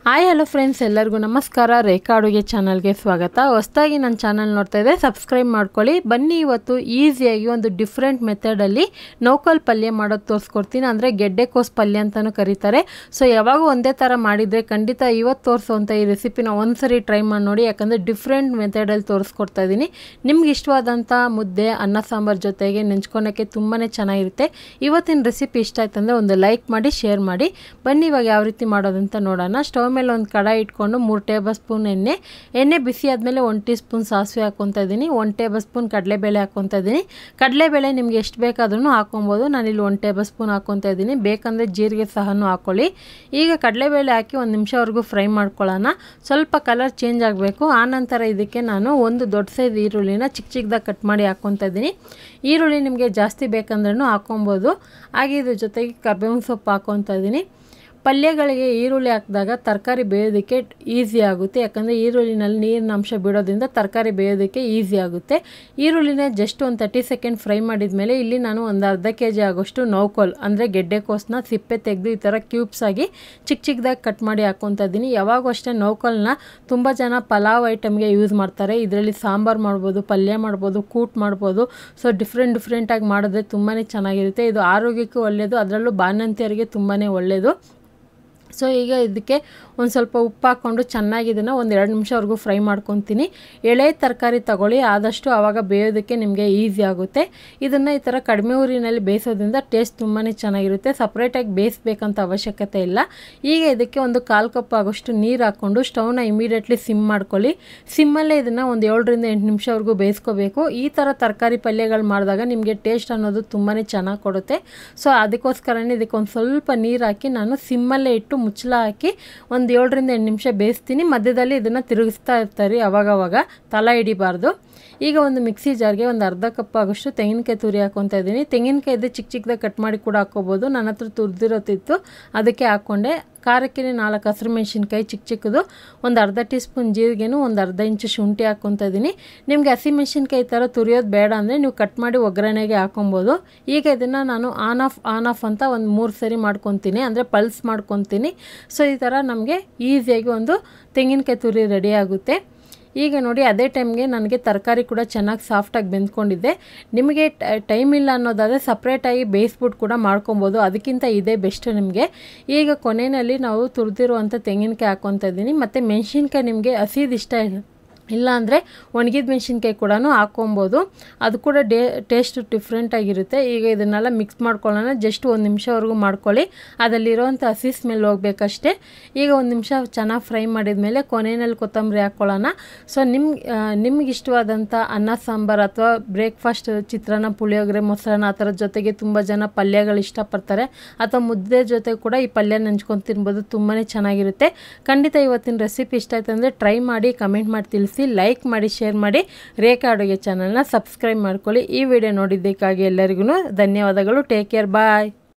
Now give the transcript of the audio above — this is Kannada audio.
ಹಾಯ್ ಹಲೋ ಫ್ರೆಂಡ್ಸ್ ಎಲ್ಲರಿಗೂ ನಮಸ್ಕಾರ ರೇಖಾ ಅಡುಗೆ ಚಾನಲ್ಗೆ ಸ್ವಾಗತ ಹೊಸದಾಗಿ ನನ್ನ ಚಾನಲ್ ನೋಡ್ತಾ ಇದ್ದೆ ಸಬ್ಸ್ಕ್ರೈಬ್ ಮಾಡ್ಕೊಳ್ಳಿ ಬನ್ನಿ ಇವತ್ತು ಈಸಿಯಾಗಿ ಒಂದು ಡಿಫ್ರೆಂಟ್ ಮೆಥಡಲ್ಲಿ ನೌಕಲ್ ಪಲ್ಯ ಮಾಡೋದು ತೋರಿಸ್ಕೊಡ್ತೀನಿ ಅಂದರೆ ಗೆಡ್ಡೆಕೋಸು ಪಲ್ಯ ಅಂತಲೂ ಕರೀತಾರೆ ಸೊ ಯಾವಾಗ ಒಂದೇ ಥರ ಮಾಡಿದರೆ ಖಂಡಿತ ಇವತ್ತು ತೋರಿಸುವಂಥ ಈ ರೆಸಿಪಿನ ಒಂದ್ಸರಿ ಟ್ರೈ ಮಾಡಿ ನೋಡಿ ಯಾಕಂದರೆ ಡಿಫ್ರೆಂಟ್ ಮೆಥಡಲ್ಲಿ ತೋರಿಸ್ಕೊಡ್ತಾ ಇದ್ದೀನಿ ನಿಮ್ಗೆ ಇಷ್ಟವಾದಂಥ ಮುದ್ದೆ ಅನ್ನ ಸಾಂಬಾರು ಜೊತೆಗೆ ನೆಂಚ್ಕೊಳಕ್ಕೆ ತುಂಬಾ ಚೆನ್ನಾಗಿರುತ್ತೆ ಇವತ್ತಿನ ರೆಸಿಪಿ ಇಷ್ಟ ಆಯ್ತಂದರೆ ಒಂದು ಲೈಕ್ ಮಾಡಿ ಶೇರ್ ಮಾಡಿ ಬನ್ನಿ ಇವಾಗ ಯಾವ ರೀತಿ ಮಾಡೋದಂತ ನೋಡೋಣ ಸ್ಟವ್ ಮೇಲೆ ಒಂದು ಕಡಾಯಿ ಇಟ್ಕೊಂಡು ಮೂರು ಟೇಬಲ್ ಸ್ಪೂನ್ ಎಣ್ಣೆ ಎಣ್ಣೆ ಬಿಸಿ ಆದಮೇಲೆ ಒಂದು ಟೀ ಸ್ಪೂನ್ ಸಾಸಿವೆ ಹಾಕ್ಕೊತಾ ಇದ್ದೀನಿ ಒಂದು ಟೇಬಲ್ ಸ್ಪೂನ್ ಕಡಲೆಬೇಳೆ ಹಾಕ್ಕೊತಾ ಇದ್ದೀನಿ ಕಡಲೆಬೇಳೆ ನಿಮ್ಗೆ ಎಷ್ಟು ಬೇಕಾದ್ರೂ ಹಾಕೊಬೋದು ನಾನಿಲ್ಲಿ ಒಂದು ಟೇಬಲ್ ಸ್ಪೂನ್ ಹಾಕ್ಕೊತಾ ಇದ್ದೀನಿ ಬೇಕಂದರೆ ಜೀರಿಗೆ ಸಹನೂ ಹಾಕ್ಕೊಳ್ಳಿ ಈಗ ಕಡಲೆಬೇಳೆ ಹಾಕಿ ಒಂದು ನಿಮಿಷವರೆಗೂ ಫ್ರೈ ಮಾಡ್ಕೊಳ್ಳೋಣ ಸ್ವಲ್ಪ ಕಲರ್ ಚೇಂಜ್ ಆಗಬೇಕು ಆನಂತರ ಇದಕ್ಕೆ ನಾನು ಒಂದು ದೊಡ್ಡ ಸೈಜ್ ಈರುಳ್ಳಿನ ಚಿಕ್ಕ ಚಿಕ್ಕದಾಗಿ ಕಟ್ ಮಾಡಿ ಹಾಕ್ಕೊತಾ ಇದ್ದೀನಿ ಈರುಳ್ಳಿ ನಿಮಗೆ ಜಾಸ್ತಿ ಬೇಕಂದ್ರೂ ಹಾಕ್ಕೊಬೋದು ಹಾಗೆ ಇದ್ರ ಜೊತೆಗೆ ಕರ್ಬೇವಿನ ಸೊಪ್ಪು ಹಾಕ್ಕೊತಾ ಇದ್ದೀನಿ ಪಲ್ಯಗಳಿಗೆ ಈರುಳ್ಳಿ ಹಾಕಿದಾಗ ತರಕಾರಿ ಬೇಯೋದಕ್ಕೆ ಈಸಿ ಆಗುತ್ತೆ ಯಾಕಂದರೆ ಈರುಳ್ಳಿನಲ್ಲಿ ನೀರಿನ ಅಂಶ ಬಿಡೋದ್ರಿಂದ ತರಕಾರಿ ಬೇಯೋದಕ್ಕೆ ಈಸಿ ಆಗುತ್ತೆ ಈರುಳ್ಳಿನ ಜಸ್ಟ್ ಒಂದು ತರ್ಟಿ ಸೆಕೆಂಡ್ ಫ್ರೈ ಮಾಡಿದ ಮೇಲೆ ಇಲ್ಲಿ ನಾನು ಒಂದು ಅರ್ಧ ಕೆ ಜಿ ಆಗೋಷ್ಟು ನೌಕೋಲ್ ಅಂದರೆ ಗೆಡ್ಡೆಕೋಸನ್ನ ಸಿಪ್ಪೆ ತೆಗೆದು ಈ ಥರ ಕ್ಯೂಬ್ಸ್ ಆಗಿ ಚಿಕ್ಕ ಚಿಕ್ಕದಾಗಿ ಕಟ್ ಮಾಡಿ ಹಾಕ್ಕೊತಾ ಇದ್ದೀನಿ ಯಾವಾಗೂ ಅಷ್ಟೇ ನೌಕೋಲ್ನ ತುಂಬ ಜನ ಪಲಾವ್ ಐಟಮ್ಗೆ ಯೂಸ್ ಮಾಡ್ತಾರೆ ಇದರಲ್ಲಿ ಸಾಂಬಾರು ಮಾಡ್ಬೋದು ಪಲ್ಯ ಮಾಡ್ಬೋದು ಕೂಟ್ ಮಾಡ್ಬೋದು ಸೊ ಡಿಫ್ರೆಂಟ್ ಡಿಫ್ರೆಂಟಾಗಿ ಮಾಡಿದ್ರೆ ತುಂಬಾ ಚೆನ್ನಾಗಿರುತ್ತೆ ಇದು ಆರೋಗ್ಯಕ್ಕೂ ಒಳ್ಳೆಯದು ಅದರಲ್ಲೂ ಬಾಣಂತಿಯರಿಗೆ ತುಂಬಾ ಒಳ್ಳೆಯದು ಸೊ ಈಗ ಇದಕ್ಕೆ ಒಂದು ಸ್ವಲ್ಪ ಉಪ್ಪು ಹಾಕ್ಕೊಂಡು ಚೆನ್ನಾಗಿ ಇದನ್ನು ಒಂದು ಎರಡು ನಿಮಿಷವರೆಗೂ ಫ್ರೈ ಮಾಡ್ಕೊತೀನಿ ಎಳೆ ತರಕಾರಿ ತಗೊಳ್ಳಿ ಆದಷ್ಟು ಆವಾಗ ಬೇಯೋದಕ್ಕೆ ನಿಮಗೆ ಈಸಿ ಆಗುತ್ತೆ ಇದನ್ನು ಈ ಥರ ಕಡಿಮೆ ಊರಿನಲ್ಲಿ ಬೇಯಿಸೋದ್ರಿಂದ ಟೇಸ್ಟ್ ತುಂಬಾ ಚೆನ್ನಾಗಿರುತ್ತೆ ಸಪ್ರೇಟಾಗಿ ಬೇಯಿಸ್ಬೇಕಂತ ಅವಶ್ಯಕತೆ ಇಲ್ಲ ಈಗ ಇದಕ್ಕೆ ಒಂದು ಕಾಲು ಕಪ್ ಆಗೋಷ್ಟು ನೀರು ಹಾಕ್ಕೊಂಡು ಸ್ಟವ್ನ ಇಮಿಡಿಯೇಟ್ಲಿ ಸಿಮ್ ಮಾಡ್ಕೊಳ್ಳಿ ಸಿಮ್ಮಲ್ಲೇ ಇದನ್ನು ಒಂದು ಏಳರಿಂದ ಎಂಟು ನಿಮಿಷವರೆಗೂ ಬೇಯಿಸ್ಕೋಬೇಕು ಈ ಥರ ತರಕಾರಿ ಪಲ್ಯಗಳು ಮಾಡಿದಾಗ ನಿಮಗೆ ಟೇಸ್ಟ್ ಅನ್ನೋದು ತುಂಬಾ ಚೆನ್ನಾಗಿ ಕೊಡುತ್ತೆ ಸೊ ಅದಕ್ಕೋಸ್ಕರನೇ ಇದಕ್ಕೆ ಒಂದು ಸ್ವಲ್ಪ ನೀರು ಹಾಕಿ ನಾನು ಸಿಮ್ಮಲ್ಲೇ ಇಟ್ಟು ಮುಚ್ಚಳ ಹಾಕಿ ಒಂದು ಏಳರಿಂದ ಎಂಟು ನಿಮಿಷ ಬೇಯಿಸ್ತೀನಿ ಮಧ್ಯದಲ್ಲಿ ಇದನ್ನು ತಿರುಗಿಸ್ತಾ ಇರ್ತಾರೆ ಅವಾಗವಾಗ ತಲ ಹಿಡಿಬಾರ್ದು ಈಗ ಒಂದು ಮಿಕ್ಸಿ ಜಾರ್ಗೆ ಒಂದು ಅರ್ಧ ಕಪ್ ಆಗೋಷ್ಟು ತೆಂಗಿನಕಾಯಿ ತುರಿ ಹಾಕ್ಕೊತಾ ಇದ್ದೀನಿ ತೆಂಗಿನಕಾಯಿದ್ದು ಚಿಕ್ಕ ಚಿಕ್ಕದಾಗಿ ಕಟ್ ಮಾಡಿ ಕೂಡ ಹಾಕ್ಕೋಬೋದು ನನ್ನ ಹತ್ರ ತುರಿದಿರೋತಿತ್ತು ಅದಕ್ಕೆ ಹಾಕ್ಕೊಂಡೆ ಖಾರಕ್ಕೆ ನಾಲ್ಕು ಹಸಿರು ಮೆಣಸಿನ್ಕಾಯಿ ಚಿಕ್ಕ ಚಿಕ್ಕದು ಒಂದು ಅರ್ಧ ಟೀ ಸ್ಪೂನ್ ಜೀರಿಗೆನೂ ಒಂದು ಅರ್ಧ ಇಂಚು ಶುಂಠಿ ಹಾಕ್ಕೊತಾ ಇದ್ದೀನಿ ನಿಮಗೆ ಹಸಿ ಮೆಣಸಿನ್ಕಾಯಿ ಥರ ತುರಿಯೋದು ಬೇಡ ಅಂದರೆ ನೀವು ಕಟ್ ಮಾಡಿ ಒಗ್ಗರಣೆಗೆ ಹಾಕೊಬೋದು ಈಗ ಇದನ್ನು ನಾನು ಆನ್ ಆಫ್ ಆನ್ ಆಫ್ ಅಂತ ಒಂದು ಮೂರು ಸರಿ ಮಾಡ್ಕೊತೀನಿ ಅಂದರೆ ಪಲ್ಸ್ ಮಾಡ್ಕೊತೀನಿ ಸೊ ಈ ಥರ ನಮಗೆ ಈಸಿಯಾಗಿ ಒಂದು ತೆಂಗಿನಕಾಯಿ ತುರಿ ರೆಡಿ ಆಗುತ್ತೆ ಈಗ ನೋಡಿ ಅದೇ ಟೈಮ್ಗೆ ನನಗೆ ತರಕಾರಿ ಕೂಡ ಚೆನ್ನಾಗಿ ಸಾಫ್ಟಾಗಿ ಬೆಂದ್ಕೊಂಡಿದ್ದೆ ನಿಮಗೆ ಟೈಮ್ ಇಲ್ಲ ಅನ್ನೋದಾದರೆ ಸಪ್ರೇಟಾಗಿ ಬೇಯಿಸ್ಬಿಟ್ಟು ಕೂಡ ಮಾಡ್ಕೊಬೋದು ಅದಕ್ಕಿಂತ ಇದೇ ಬೆಸ್ಟ್ ನಿಮಗೆ ಈಗ ಕೊನೆಯಲ್ಲಿ ನಾವು ತುರಿದಿರುವಂಥ ತೆಂಗಿನಕಾಯಿ ಹಾಕ್ಕೊತಾ ಇದ್ದೀನಿ ಮತ್ತು ಮೆಣಸಿನ್ಕಾಯಿ ನಿಮಗೆ ಹಸಿದು ಇಷ್ಟ ಇಲ್ಲಾಂದರೆ ಒಣಗಿದ ಮೆಣಸಿನ್ಕಾಯಿ ಕೂಡ ಹಾಕ್ಕೊಬೋದು ಅದು ಕೂಡ ಡೇ ಟೇಸ್ಟ್ ಡಿಫ್ರೆಂಟಾಗಿರುತ್ತೆ ಈಗ ಇದನ್ನೆಲ್ಲ ಮಿಕ್ಸ್ ಮಾಡ್ಕೊಳ್ಳೋಣ ಜಸ್ಟ್ ಒಂದು ನಿಮಿಷವರೆಗೂ ಮಾಡ್ಕೊಳ್ಳಿ ಅದರಲ್ಲಿರೋವಂಥ ಹಸಿ ಸ್ಮೆಲ್ ಹೋಗ್ಬೇಕಷ್ಟೇ ಈಗ ಒಂದು ನಿಮಿಷ ಚೆನ್ನಾಗಿ ಫ್ರೈ ಮಾಡಿದ ಮೇಲೆ ಕೊನೆಯಲ್ಲಿ ಕೊತ್ತಂಬರಿ ಹಾಕ್ಕೊಳ್ಳೋಣ ಸೊ ನಿಮ್ಗೆ ನಿಮ್ಗೆ ಇಷ್ಟವಾದಂಥ ಅನ್ನ ಸಾಂಬಾರು ಅಥವಾ ಬ್ರೇಕ್ಫಾಸ್ಟ್ ಚಿತ್ರಾನ್ನ ಪುಳಿಯೋಗರೆ ಮೊಸರನ್ನ ಆ ಥರದ ಜೊತೆಗೆ ತುಂಬ ಜನ ಪಲ್ಯಗಳು ಇಷ್ಟಪಡ್ತಾರೆ ಅಥವಾ ಮುದ್ದೆ ಜೊತೆ ಕೂಡ ಈ ಪಲ್ಯ ನೆಂಚ್ಕೊಂಡು ತಿನ್ಬೋದು ತುಂಬಾ ಚೆನ್ನಾಗಿರುತ್ತೆ ಖಂಡಿತ ಇವತ್ತಿನ ರೆಸಿಪಿ ಇಷ್ಟ ಆಯ್ತು ಅಂದರೆ ಟ್ರೈ ಮಾಡಿ ಕಮೆಂಟ್ ಮಾಡಿ ತಿಳಿಸಿ ಲೈಕ್ ಮಾಡಿ ಶೇರ್ ಮಾಡಿ ರೇಖಾ ಅಡುಗೆ ಚಾನಲ್ನ ಸಬ್ಸ್ಕ್ರೈಬ್ ಮಾಡ್ಕೊಳ್ಳಿ ಈ ವಿಡಿಯೋ ನೋಡಿದ್ದಕ್ಕಾಗಿ ಎಲ್ಲರಿಗೂ ಧನ್ಯವಾದಗಳು ಟೇಕ್ ಕೇರ್ ಬಾಯ್